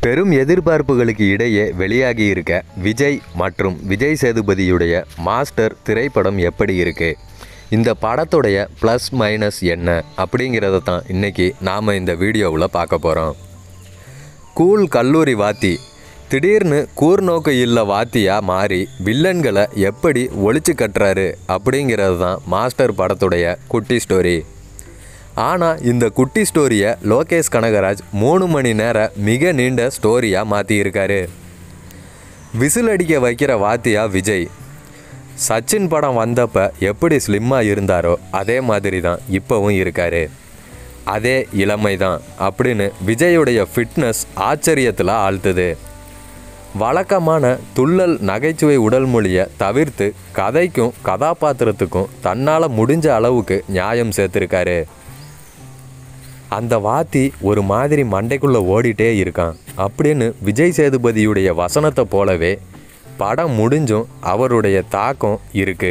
பெரும் எதிர்பார்ப்புகளுக்கு இடையே வெளியாகி இருக்க விஜய் மற்றும் விஜய் சேதுபதியுடைய மாஸ்டர் திரைப்படம் எப்படி இருக்கு இந்த படத்துடைய ப்ளஸ் மைனஸ் என்ன அப்படிங்கிறத தான் இன்னைக்கு நாம் இந்த வீடியோவில் பார்க்க போகிறோம் கூல் கல்லூரி வாத்தி திடீர்னு கூர்நோக்கு இல்ல வாத்தியா மாறி வில்லன்களை எப்படி ஒழிச்சு கட்டுறாரு அப்படிங்கிறது தான் மாஸ்டர் படத்துடைய குட்டி ஸ்டோரி ஆனால் இந்த குட்டி ஸ்டோரியை லோகேஷ் கனகராஜ் மூணு மணி நேர மிக நீண்ட ஸ்டோரியாக மாற்றியிருக்காரு விசில் அடிக்க வைக்கிற வாத்தியா விஜய் சச்சின் படம் வந்தப்ப எப்படி ஸ்லிம்மாக இருந்தாரோ அதே மாதிரி தான் இப்போவும் இருக்காரு அதே இளமை தான் அப்படின்னு விஜயுடைய ஃபிட்னஸ் ஆச்சரியத்தில் ஆழ்த்துது வழக்கமான துள்ளல் நகைச்சுவை உடல் மொழியை தவிர்த்து கதைக்கும் கதாபாத்திரத்துக்கும் தன்னால் முடிஞ்ச அளவுக்கு நியாயம் சேர்த்துருக்காரு அந்த வாத்தி ஒரு மாதிரி மண்டைக்குள்ளே ஓடிட்டே இருக்கான் அப்படின்னு விஜய் சேதுபதியுடைய வசனத்தை போலவே படம் முடிஞ்சும் அவருடைய தாக்கம் இருக்கு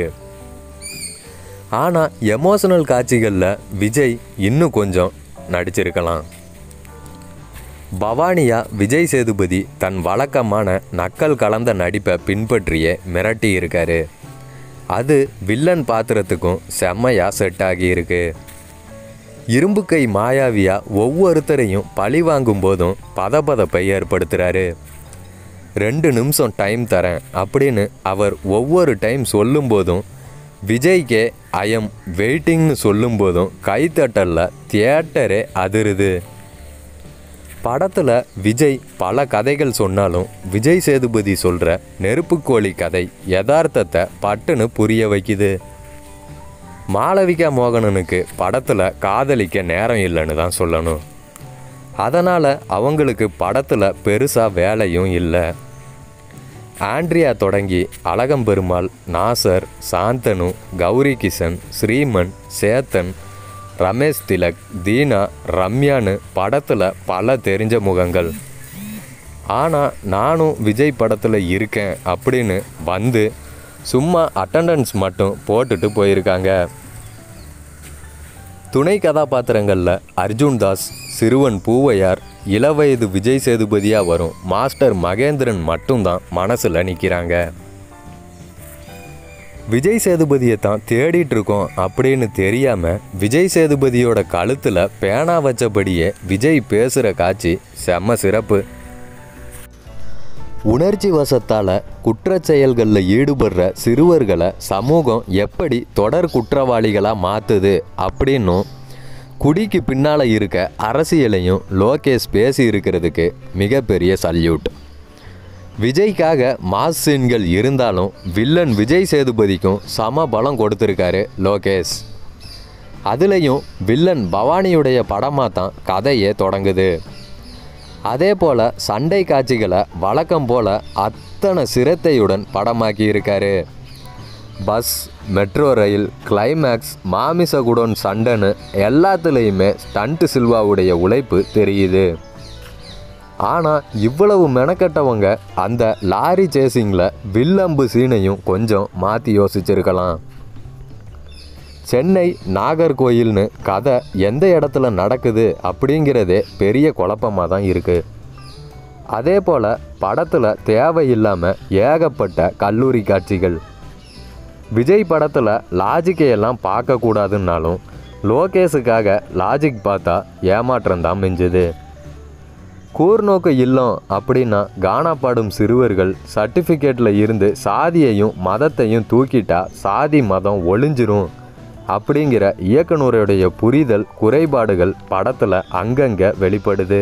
ஆனால் எமோஷனல் காட்சிகளில் விஜய் இன்னும் கொஞ்சம் நடிச்சிருக்கலாம் பவானியா விஜய் சேதுபதி தன் வழக்கமான நக்கல் கலந்த நடிப்பை பின்பற்றியே மிரட்டி இருக்காரு அது வில்லன் பாத்திரத்துக்கும் செம்மையா செட் ஆகி இருக்கு இரும்பு கை மாயாவியா ஒவ்வொருத்தரையும் பழி வாங்கும் போதும் பதபதப்பை ஏற்படுத்துகிறாரு ரெண்டு நிமிஷம் டைம் தரேன் அப்படின்னு அவர் ஒவ்வொரு டைம் சொல்லும்போதும் விஜய்க்கே ஐ எம் வெயிட்டிங்னு சொல்லும்போதும் கைத்தட்டலில் தியேட்டரே அதிருது படத்தில் விஜய் பல கதைகள் சொன்னாலும் விஜய் சேதுபதி சொல்கிற நெருப்புக்கோழி கதை யதார்த்தத்தை பட்டுன்னு புரிய வைக்குது மாளவிகா மோகனனுக்கு படத்தில் காதலிக்க நேரம் இல்லைன்னு தான் சொல்லணும் அதனால் அவங்களுக்கு படத்தில் பெருசாக வேலையும் இல்லை ஆண்ட்ரியா தொடங்கி அழகம்பெருமாள் நாசர் சாந்தனு கௌரி கிஷன் ஸ்ரீமன் சேத்தன் ரமேஷ் திலக் தீனா ரம்யான்னு படத்தில் பல தெரிஞ்ச முகங்கள் ஆனால் நானும் விஜய் படத்தில் இருக்கேன் அப்படின்னு வந்து சும்மா அட்டண்டன்ஸ் மட்டும் போட்டுட்டு போயிருக்காங்க துணை கதாபாத்திரங்களில் அர்ஜுன் தாஸ் சிறுவன் பூவையார் இளவயது விஜய் சேதுபதியாக வரும் மாஸ்டர் மகேந்திரன் மட்டும்தான் மனசில் நிற்கிறாங்க விஜய் சேதுபதியை தான் தேடிட்டு இருக்கோம் அப்படின்னு தெரியாமல் விஜய் சேதுபதியோட கழுத்தில் பேனா வச்சபடியே விஜய் பேசுகிற காட்சி செம்ம சிறப்பு உணர்ச்சி வசத்தால் குற்றச் செயல்களில் ஈடுபடுற சிறுவர்களை சமூகம் எப்படி தொடர் குற்றவாளிகளாக மாற்றுது அப்படின்னும் குடிக்கு பின்னால் இருக்க அரசியலையும் லோகேஷ் பேசி இருக்கிறதுக்கு மிகப்பெரிய சல்யூட் விஜய்க்காக மாஸ் சீன்கள் இருந்தாலும் வில்லன் விஜய் சேதுபதிக்கும் சம பலம் கொடுத்துருக்காரு லோகேஷ் அதுலேயும் வில்லன் பவானியுடைய படமாக தான் கதையே தொடங்குது அதே போல் சண்டை காட்சிகளை வழக்கம் போல் அத்தனை சிரத்தையுடன் படமாக்கி இருக்காரு பஸ் மெட்ரோ ரயில் கிளைமேக்ஸ் மாமிசகுடன் சண்டைன்னு எல்லாத்துலேயுமே ஸ்டண்ட் சில்வாவுடைய உழைப்பு தெரியுது ஆனால் இவ்வளவு மெனக்கெட்டவங்க அந்த லாரி சேசிங்கில் வில்லம்பு சீனையும் கொஞ்சம் மாற்றி யோசிச்சிருக்கலாம் சென்னை நாகர்கோயில்னு கதை எந்த இடத்துல நடக்குது அப்படிங்கிறதே பெரிய குழப்பமாக தான் இருக்குது அதே போல் படத்தில் தேவையில்லாமல் ஏகப்பட்ட கல்லூரி காட்சிகள் விஜய் படத்தில் லாஜிக்கை எல்லாம் பார்க்கக்கூடாதுன்னாலும் லோகேஷுக்காக லாஜிக் பார்த்தா ஏமாற்றம் தான் மிஞ்சுது கூர்நோக்கு இல்லம் அப்படின்னா காணாப்பாடும் சிறுவர்கள் சர்டிஃபிகேட்டில் இருந்து சாதியையும் மதத்தையும் தூக்கிட்டா சாதி மதம் ஒளிஞ்சிரும் அப்படிங்கிற இயக்குனருடைய புரிதல் குறைபாடுகள் படத்தில் அங்கங்கே வெளிப்படுது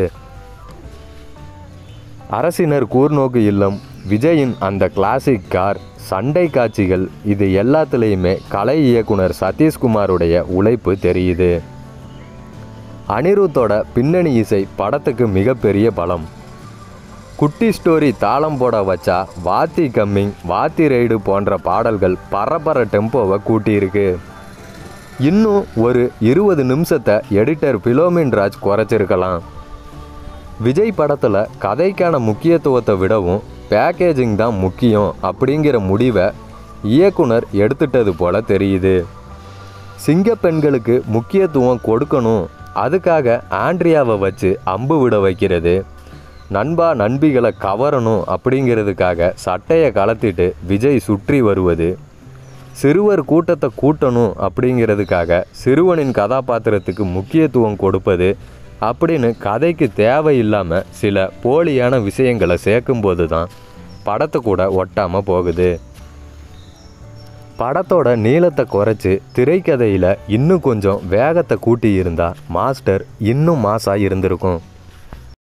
அரசினர் கூர்நோக்கு இல்லம் விஜயின் அந்த கிளாசிக் கார் சண்டை காட்சிகள் இது எல்லாத்துலேயுமே கலை இயக்குனர் சதீஷ்குமாருடைய உழைப்பு தெரியுது அனிருத்தோட பின்னணி இசை படத்துக்கு மிகப்பெரிய பலம் குட்டி ஸ்டோரி தாளம் போட வச்சா வாத்தி கம்மிங் வாத்தி ரைடு போன்ற பாடல்கள் பரபர டெம்போவை கூட்டியிருக்கு இன்னும் ஒரு இருபது நிமிஷத்தை எடிட்டர் பிலோமின் ராஜ் குறைச்சிருக்கலாம் விஜய் படத்தில் கதைக்கான முக்கியத்துவத்தை விடவும் பேக்கேஜிங் தான் முக்கியம் அப்படிங்கிற முடிவை இயக்குனர் எடுத்துட்டது போல தெரியுது சிங்க பெண்களுக்கு முக்கியத்துவம் கொடுக்கணும் அதுக்காக ஆண்ட்ரியாவை வச்சு அம்பு விட வைக்கிறது நண்பா நண்பிகளை கவரணும் அப்படிங்கிறதுக்காக சட்டையை கலத்திட்டு விஜய் சுற்றி வருவது சிறுவர் கூட்டத்தை கூட்டணும் அப்படிங்கிறதுக்காக சிறுவனின் கதாபாத்திரத்துக்கு முக்கியத்துவம் கொடுப்பது அப்படின்னு கதைக்கு தேவையில்லாமல் சில போலியான விஷயங்களை சேர்க்கும்போது தான் படத்தை கூட ஒட்டாமல் போகுது படத்தோட நீளத்தை குறைச்சி திரைக்கதையில் இன்னும் கொஞ்சம் வேகத்தை கூட்டி இருந்தால் மாஸ்டர் இன்னும் மாசாக இருந்திருக்கும்